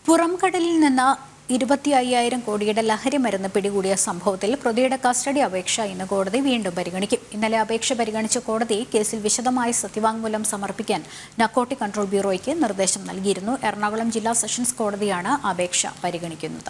പുറംകടലിൽ നിന്ന് ഇരുപത്തി അയ്യായിരം കോടിയുടെ ലഹരി മരുന്ന് പിടികൂടിയ സംഭവത്തിൽ പ്രതിയുടെ കസ്റ്റഡി അപേക്ഷ ഇന്ന് കോടതി വീണ്ടും പരിഗണിക്കും ഇന്നലെ അപേക്ഷ പരിഗണിച്ച കോടതി കേസിൽ വിശദമായ സത്യവാങ്മൂലം സമർപ്പിക്കാൻ നക്കോട്ടിക് കൺട്രോൾ ബ്യൂറോയ്ക്ക് നിർദ്ദേശം നൽകിയിരുന്നു എറണാകുളം ജില്ലാ സെഷൻസ് കോടതിയാണ് അപേക്ഷ പരിഗണിക്കുന്നത്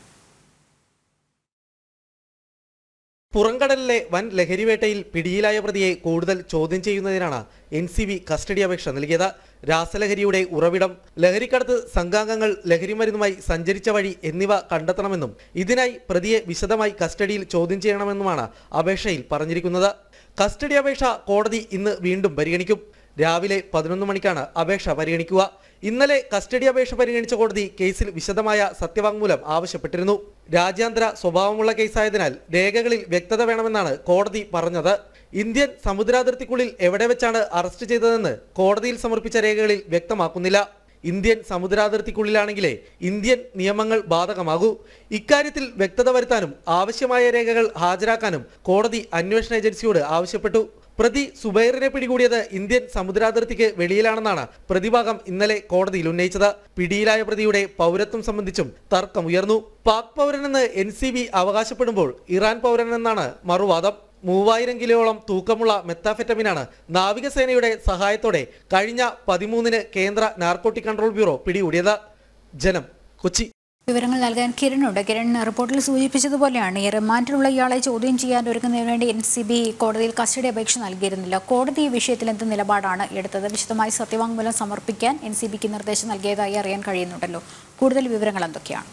പുറംകടലിലെ വൻ ലഹരിവേട്ടയിൽ പിടിയിലായ പ്രതിയെ കൂടുതൽ ചോദ്യം ചെയ്യുന്നതിനാണ് എൻ സി ബി കസ്റ്റഡി അപേക്ഷ നൽകിയത് രാസലഹരിയുടെ ഉറവിടം ലഹരിക്കടത്ത് സംഘാംഗങ്ങൾ ലഹരിമരുന്നുമായി സഞ്ചരിച്ച വഴി എന്നിവ കണ്ടെത്തണമെന്നും ഇതിനായി പ്രതിയെ വിശദമായി കസ്റ്റഡിയിൽ ചോദ്യം ചെയ്യണമെന്നുമാണ് അപേക്ഷയിൽ പറഞ്ഞിരിക്കുന്നത് കസ്റ്റഡി അപേക്ഷ കോടതി ഇന്ന് വീണ്ടും പരിഗണിക്കും രാവിലെ പതിനൊന്ന് മണിക്കാണ് അപേക്ഷ പരിഗണിക്കുക ഇന്നലെ കസ്റ്റഡി അപേക്ഷ പരിഗണിച്ച കോടതി കേസിൽ വിശദമായ സത്യവാങ്മൂലം ആവശ്യപ്പെട്ടിരുന്നു രാജ്യാന്തര സ്വഭാവമുള്ള കേസായതിനാൽ രേഖകളിൽ വ്യക്തത വേണമെന്നാണ് കോടതി പറഞ്ഞത് ഇന്ത്യൻ സമുദ്രാതിർത്തിക്കുള്ളിൽ എവിടെ വെച്ചാണ് അറസ്റ്റ് ചെയ്തതെന്ന് കോടതിയിൽ സമർപ്പിച്ച രേഖകളിൽ വ്യക്തമാക്കുന്നില്ല ഇന്ത്യൻ സമുദ്രാതിർത്തിക്കുള്ളിലാണെങ്കിലേ ഇന്ത്യൻ നിയമങ്ങൾ ബാധകമാകൂ ഇക്കാര്യത്തിൽ വ്യക്തത വരുത്താനും ആവശ്യമായ രേഖകൾ ഹാജരാക്കാനും കോടതി അന്വേഷണ ഏജൻസിയോട് ആവശ്യപ്പെട്ടു പ്രതി സുബൈറിനെ പിടികൂടിയത് ഇന്ത്യൻ സമുദ്രാതിർത്തിക്ക് വെളിയിലാണെന്നാണ് പ്രതിഭാഗം ഇന്നലെ കോടതിയിൽ ഉന്നയിച്ചത് പിടിയിലായ പ്രതിയുടെ പൗരത്വം സംബന്ധിച്ചും തർക്കമുയർന്നു പാക് പൗരനെന്ന് എൻ സി ബി അവകാശപ്പെടുമ്പോൾ ഇറാൻ പൗരനെന്നാണ് മറുവാദം മൂവായിരം കിലോയോളം തൂക്കമുള്ള മെത്താഫെറ്റമിനാണ് നാവികസേനയുടെ സഹായത്തോടെ കഴിഞ്ഞ പതിമൂന്നിന് കേന്ദ്ര നാർക്കോട്ടിക് കൺട്രോൾ ബ്യൂറോ പിടികൂടിയത് ജനം കൊച്ചി വിവരങ്ങൾ നൽകാൻ കിരണുണ്ട് കിരൺ റിപ്പോർട്ടിൽ സൂചിപ്പിച്ചതുപോലെയാണ് ഈ റിമാൻഡിലുള്ള ഇയാളെ ചോദ്യം ചെയ്യാൻ ഒരുങ്ങുന്നതിന് വേണ്ടി എൻ സി ബി കോടതിയിൽ കസ്റ്റഡി അപേക്ഷ നൽകിയിരുന്നില്ല കോടതി ഈ വിഷയത്തിൽ എന്ത് നിലപാടാണ് എടുത്തത് വിശദമായി സത്യവാങ്മൂലം സമർപ്പിക്കാൻ എൻ സി ബിക്ക് നിർദ്ദേശം നൽകിയതായി അറിയാൻ കഴിയുന്നുണ്ടല്ലോ കൂടുതൽ വിവരങ്ങൾ എന്തൊക്കെയാണ്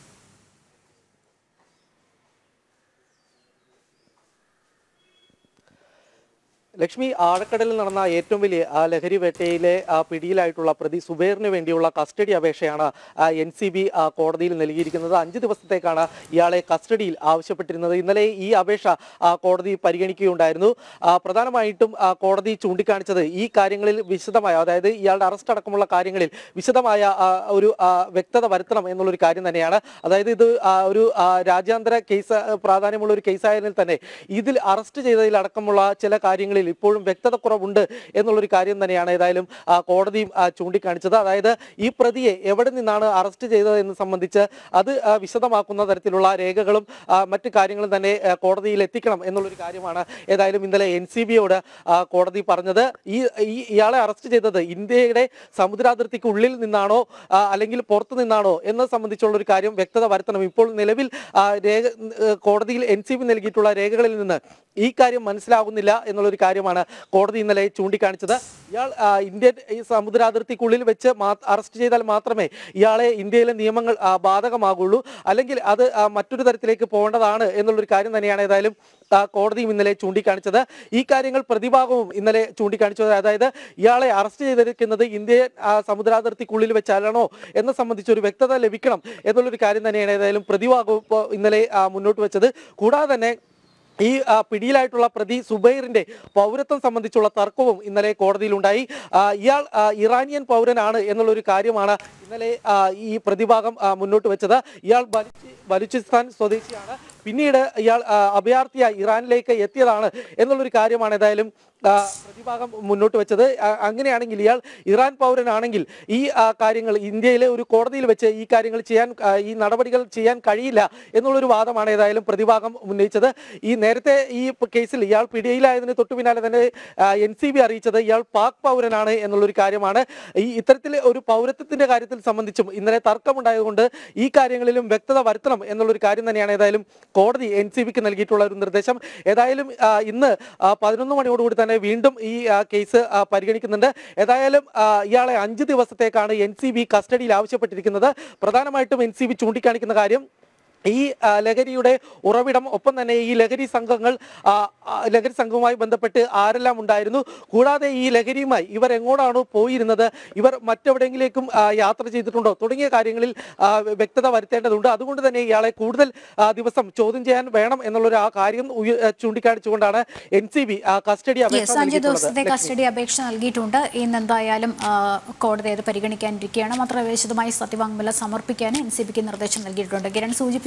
ലക്ഷ്മി ആഴക്കടലിൽ നടന്ന ഏറ്റവും വലിയ ആ ലഹരി വേട്ടയിലെ ആ പിടിയിലായിട്ടുള്ള പ്രതി സുബൈറിന് വേണ്ടിയുള്ള കസ്റ്റഡി അപേക്ഷയാണ് എൻ സി ബി കോടതിയിൽ നൽകിയിരിക്കുന്നത് അഞ്ച് ദിവസത്തേക്കാണ് ഇയാളെ കസ്റ്റഡിയിൽ ആവശ്യപ്പെട്ടിരുന്നത് ഇന്നലെ ഈ അപേക്ഷ ആ, കോടതി പരിഗണിക്കുകയുണ്ടായിരുന്നു ആ, പ്രധാനമായിട്ടും ആ, കോടതി ചൂണ്ടിക്കാണിച്ചത് ഈ കാര്യങ്ങളിൽ വിശദമായ അതായത് ഇയാളുടെ അറസ്റ്റ് അടക്കമുള്ള കാര്യങ്ങളിൽ വിശദമായ ആ, ഒരു ആ, വ്യക്തത വരുത്തണം എന്നുള്ളൊരു കാര്യം തന്നെയാണ് അതായത് ഇത് ആ, ഒരു ആ, രാജ്യാന്തര കേസ് ആ, പ്രാധാന്യമുള്ള ഒരു കേസായതിൽ തന്നെ ഇതിൽ അറസ്റ്റ് ചെയ്തതിൽ അടക്കമുള്ള ചില കാര്യങ്ങളിൽ ഇപ്പോഴും വ്യക്തത കുറവുണ്ട് എന്നുള്ളൊരു കാര്യം തന്നെയാണ് ഏതായാലും ആ, കോടതിയും ആ, ചൂണ്ടിക്കാണിച്ചത് അതായത് ഈ പ്രതിയെ എവിടെ നിന്നാണ് അറസ്റ്റ് ചെയ്തത് എന്ന് സംബന്ധിച്ച് അത് ആ, വിശദമാക്കുന്ന തരത്തിലുള്ള രേഖകളും ആ, മറ്റു കാര്യങ്ങളും തന്നെ ആ, കോടതിയിൽ എത്തിക്കണം എന്നുള്ളൊരു കാര്യമാണ് ഏതായാലും ഇന്നലെ എൻ സി ബിയോട് കോടതി പറഞ്ഞത് ഈ ഈ- ഇയാളെ അറസ്റ്റ് ചെയ്തത് ഇന്ത്യയുടെ സമുദ്രാതിർത്തിക്ക് ഉള്ളിൽ നിന്നാണോ ആ, അല്ലെങ്കിൽ പുറത്തു നിന്നാണോ എന്നത് സംബന്ധിച്ചുള്ള ഒരു കാര്യം വ്യക്തത വരുത്തണം ഇപ്പോൾ നിലവിൽ ആ, രേഖ ഏഹ്, കോടതിയിൽ എൻ സി ബി നൽകിയിട്ടുള്ള രേഖകളിൽ നിന്ന് ഈ കാര്യം മനസ്സിലാകുന്നില്ല എന്നുള്ളൊരു കാര്യമാണ് കോടതി ഇന്നലെ ചൂണ്ടിക്കാണിച്ചത് ഇയാൾ ആ, ഇന്ത്യൻ ഈ സമുദ്രാതിർത്തിക്കുള്ളിൽ വെച്ച് മാ- അറസ്റ്റ് ചെയ്താൽ മാത്രമേ ഇയാളെ ഇന്ത്യയിലെ നിയമങ്ങൾ ആ, ബാധകമാകുള്ളൂ അല്ലെങ്കിൽ അത് ആ, മറ്റൊരു തരത്തിലേക്ക് പോകേണ്ടതാണ് എന്നുള്ളൊരു കാര്യം തന്നെയാണ് ഏതായാലും ആ, കോടതിയും ഇന്നലെ ചൂണ്ടിക്കാണിച്ചത് ഈ കാര്യങ്ങൾ പ്രതിഭാഗവും ഇന്നലെ ചൂണ്ടിക്കാണിച്ചത് അതായത് ഇയാളെ അറസ്റ്റ് ചെയ്തിരിക്കുന്നത് ഇന്ത്യൻ ആ, സമുദ്രാതിർത്തിക്കുള്ളിൽ വെച്ചാലാണോ എന്ന സംബന്ധിച്ച് ഒരു വ്യക്തത ലഭിക്കണം എന്നുള്ളൊരു കാര്യം തന്നെയാണ് ഏതായാലും പ്രതിഭാഗവും ഇപ്പോൾ ഇന്നലെ ആ, മുന്നോട്ട് വെച്ചത് കൂടാതെ തന്നെ ഈ ആ, പിടിയിലായിട്ടുള്ള പ്രതി സുബൈറിന്റെ പൗരത്വം സംബന്ധിച്ചുള്ള തർക്കവും ഇന്നലെ കോടതിയിലുണ്ടായി ആ, ഇയാൾ ആ, ഇറാനിയൻ പൗരനാണ് എന്നുള്ള ഒരു കാര്യമാണ് ഇന്നലെ ആ, ഈ പ്രതിഭാഗം ആ, മുന്നോട്ട് വെച്ചത് ഇയാൾ ബലൂച്ചി- ബലൂചിസ്ഥാൻ സ്വദേശിയാണ് പിന്നീട് ഇയാൾ ആ, അഭയാർത്ഥിയായി ഇറാനിലേക്ക് എത്തിയതാണ് എന്നുള്ളൊരു കാര്യമാണ് ഏതായാലും ആ, പ്രതിഭാഗം മുന്നോട്ട് വെച്ചത് ആ, അങ്ങനെയാണെങ്കിൽ ഇയാൾ ഇറാൻ പൗരനാണെങ്കിൽ ഈ ആ, കാര്യങ്ങൾ ഇന്ത്യയിലെ ഒരു കോടതിയിൽ വെച്ച് ഈ കാര്യങ്ങൾ ചെയ്യാൻ ആ, ഈ നടപടികൾ ചെയ്യാൻ കഴിയില്ല എന്നുള്ളൊരു വാദമാണ് ഏതായാലും പ്രതിഭാഗം ഉന്നയിച്ചത് ഈ നേരത്തെ ഈ പ- കേസിൽ ഇയാൾ പിടിയിലായതിന് തൊട്ടു പിന്നാലെ തന്നെ എൻ സി ബി അറിയിച്ചത് ഇയാൾ പാക് പൗരനാണ് എന്നുള്ളൊരു കാര്യമാണ് ഈ ഇത്തരത്തിൽ ഒരു പൗരത്വത്തിന്റെ കാര്യത്തിൽ സംബന്ധിച്ചും ഇന്നലെ തർക്കമുണ്ടായതുകൊണ്ട് ഈ കാര്യങ്ങളിലും വ്യക്തത വരുത്തണം എന്നുള്ളൊരു കാര്യം തന്നെയാണ് ഏതായാലും കോടതി എൻ സി ബിക്ക് നൽകിയിട്ടുള്ള ഒരു നിർദ്ദേശം ഏതായാലും ആ, ഇന്ന് പതിനൊന്ന് മണിയോടുകൂടി തന്നെ വീണ്ടും ഈ ആ, കേസ് ആ, പരിഗണിക്കുന്നുണ്ട് ഏതായാലും ആ, ഇയാളെ അഞ്ച് ദിവസത്തേക്കാണ് എൻ സി ബി കസ്റ്റഡിയിൽ ആവശ്യപ്പെട്ടിരിക്കുന്നത് പ്രധാനമായിട്ടും എൻ സി ബി ചൂണ്ടിക്കാണിക്കുന്ന കാര്യം ഈ ആ, ലഹരിയുടെ ഉറവിടം ഒപ്പം തന്നെ ഈ ലഹരി സംഘങ്ങൾ ആ, ആ, ലഹരി സംഘവുമായി ബന്ധപ്പെട്ട് ആരെല്ലാം ഉണ്ടായിരുന്നു കൂടാതെ ഈ ലഹരിയുമായി ഇവർ എങ്ങോട്ടാണോ പോയിരുന്നത് ഇവർ മറ്റെവിടെയെങ്കിലേക്കും ആ, യാത്ര ചെയ്തിട്ടുണ്ടോ തുടങ്ങിയ കാര്യങ്ങളിൽ ആ, വ്യക്തത വരുത്തേണ്ടതുണ്ട് അതുകൊണ്ട് തന്നെ ഇയാളെ കൂടുതൽ ആ, ദിവസം ചോദ്യം ചെയ്യാൻ വേണം എന്നുള്ളൊരു ആ കാര്യം ഉയ- ആ, ചൂണ്ടിക്കാണിച്ചുകൊണ്ടാണ് എൻ സി ബി കസ്റ്റഡി അപേക്ഷ യെസ് അഞ്ച് ദിവസത്തെ നൽകിയിട്ടുള്ളത് കസ്റ്റഡി അപേക്ഷ നൽകിയിട്ടുണ്ട് ഇന്ന് എന്തായാലും ആ, കോടതി അത് പരിഗണിക്കാനിരിക്കുകയാണ് മാത്രമല്ല വിശദമായി സത്യവാങ്മൂലം സമർപ്പിക്കാൻ എൻ സി ബിക്ക് നിർദ്ദേശം നൽകിയിട്ടുണ്ട് കിരൺ സൂചിപ്പിച്ചതാണ്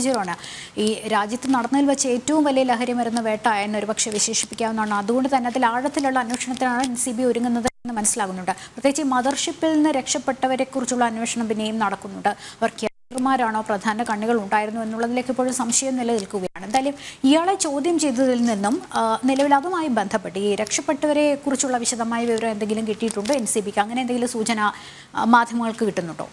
ഈ രാജ്യത്ത് നടന്നതിൽ വെച്ച് ഏറ്റവും വലിയ ലഹരി മരുന്ന് വേട്ട എന്ന് ഒരുപക്ഷെ വിശേഷിപ്പിക്കാവുന്നതാണ് അതുകൊണ്ട് തന്നെ അതിൽ ആഴത്തിലുള്ള അന്വേഷണത്തിനാണ് എൻ സി ബി ഒരുങ്ങുന്നത് എന്ന് മനസ്സിലാകുന്നുണ്ട് പ്രത്യേകിച്ച് ഈ മദർഷിപ്പിൽ നിന്ന് രക്ഷപ്പെട്ടവരെ കുറിച്ചുള്ള അന്വേഷണം പിന്നെയും നടക്കുന്നുണ്ട് അവർ ക്യാഡർമാരാണോ പ്രധാന കണ്ണികൾ ഉണ്ടായിരുന്നു എന്നുള്ളതിലേക്ക് ഇപ്പോഴും സംശയം നിലനിൽക്കുകയാണ് എന്തായാലും ഇയാളെ ചോദ്യം ചെയ്തതിൽ നിന്നും ആ, നിലവിൽ അതുമായി ബന്ധപ്പെട്ട് ഈ രക്ഷപ്പെട്ടവരെ കുറിച്ചുള്ള വിശദമായ വിവരം എന്തെങ്കിലും കിട്ടിയിട്ടുണ്ടോ എൻ സി ബിക്ക് അങ്ങനെ എന്തെങ്കിലും സൂചന ആ, മാധ്യമങ്ങൾക്ക് കിട്ടുന്നുണ്ടോ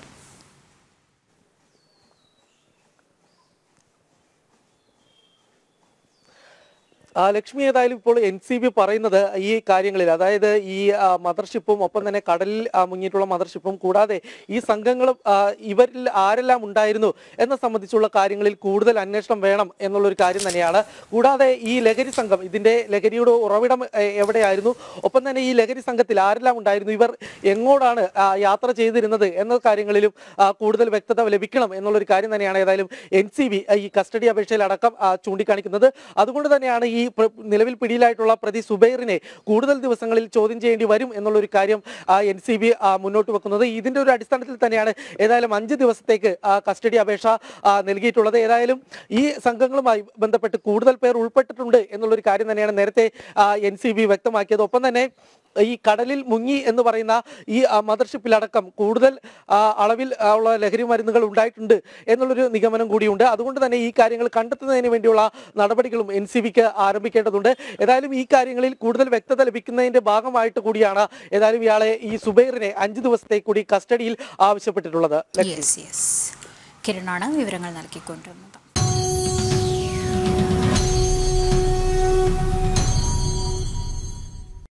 ആ, ലക്ഷ്മി ഏതായാലും ഇപ്പോൾ എൻ സി ബി പറയുന്നത് ഈ കാര്യങ്ങളിൽ അതായത് ഈ ആ, മദർഷിപ്പും ഒപ്പം തന്നെ കടലിൽ ആ, മുങ്ങിയിട്ടുള്ള മദർഷിപ്പും കൂടാതെ ഈ സംഘങ്ങളും ആ, ഇവരിൽ ആരെല്ലാം ഉണ്ടായിരുന്നു എന്ന സംബന്ധിച്ചുള്ള കാര്യങ്ങളിൽ കൂടുതൽ അന്വേഷണം വേണം എന്നുള്ളൊരു കാര്യം തന്നെയാണ് കൂടാതെ ഈ ലഹരി സംഘം ഇതിന്റെ ലഹരിയുടെ ഉറവിടം എ, എവിടെയായിരുന്നു ഒപ്പം തന്നെ ഈ ലഹരി സംഘത്തിൽ ആരെല്ലാം ഉണ്ടായിരുന്നു ഇവർ എങ്ങോട്ടാണ് ആ, യാത്ര ചെയ്തിരുന്നത് എന്ന കാര്യങ്ങളിലും ആ, കൂടുതൽ വ്യക്തത ലഭിക്കണം എന്നുള്ളൊരു കാര്യം തന്നെയാണ് ഏതായാലും എൻ സി ബി ഈ കസ്റ്റഡി അപേക്ഷയിലടക്കം ആ, ചൂണ്ടിക്കാണിക്കുന്നത് അതുകൊണ്ട് തന്നെയാണ് ഈ പ്ര- നിലവിൽ പിടിയിലായിട്ടുള്ള പ്രതി സുബൈറിനെ കൂടുതൽ ദിവസങ്ങളിൽ ചോദ്യം ചെയ്യേണ്ടി വരും എന്നുള്ളൊരു കാര്യം എൻ സി ബി മുന്നോട്ട് വെക്കുന്നത് ഇതിന്റെ ഒരു അടിസ്ഥാനത്തിൽ തന്നെയാണ് ഏതായാലും അഞ്ച് ദിവസത്തേക്ക് ആ, കസ്റ്റഡി അപേക്ഷ ആ, നൽകിയിട്ടുള്ളത് ഏതായാലും ഈ സംഘങ്ങളുമായി ബന്ധപ്പെട്ട് കൂടുതൽ പേർ ഉൾപ്പെട്ടിട്ടുണ്ട് എന്നുള്ളൊരു കാര്യം തന്നെയാണ് നേരത്തെ എൻ സി ബി വ്യക്തമാക്കിയത് ഒപ്പം തന്നെ ഈ കടലിൽ മുങ്ങി എന്ന് പറയുന്ന ഈ ആ, മദർഷിപ്പിലടക്കം കൂടുതൽ ആ, അളവിൽ ആ, ഉള്ള ലഹരി മരുന്നുകൾ ഉണ്ടായിട്ടുണ്ട് എന്നുള്ളൊരു നിഗമനം കൂടിയുണ്ട് അതുകൊണ്ട് തന്നെ ഈ കാര്യങ്ങൾ കണ്ടെത്തുന്നതിന് വേണ്ടിയുള്ള നടപടികളും എൻ സി ബിക്ക് ആരംഭിക്കേണ്ടതുണ്ട് ഏതായാലും ഈ കാര്യങ്ങളിൽ കൂടുതൽ വ്യക്തത ലഭിക്കുന്നതിന്റെ ഭാഗമായിട്ട് കൂടിയാണ് ഏതായാലും ഇയാളെ ഈ സുബൈറിനെ അഞ്ച് ദിവസത്തേക്ക് കൂടി കസ്റ്റഡിയിൽ ആവശ്യപ്പെട്ടിട്ടുള്ളത് ലക്ഷ്മി. യെസ് യെസ് കിരണാണ് വിവരങ്ങൾ നൽകിക്കൊണ്ടിരുന്നത്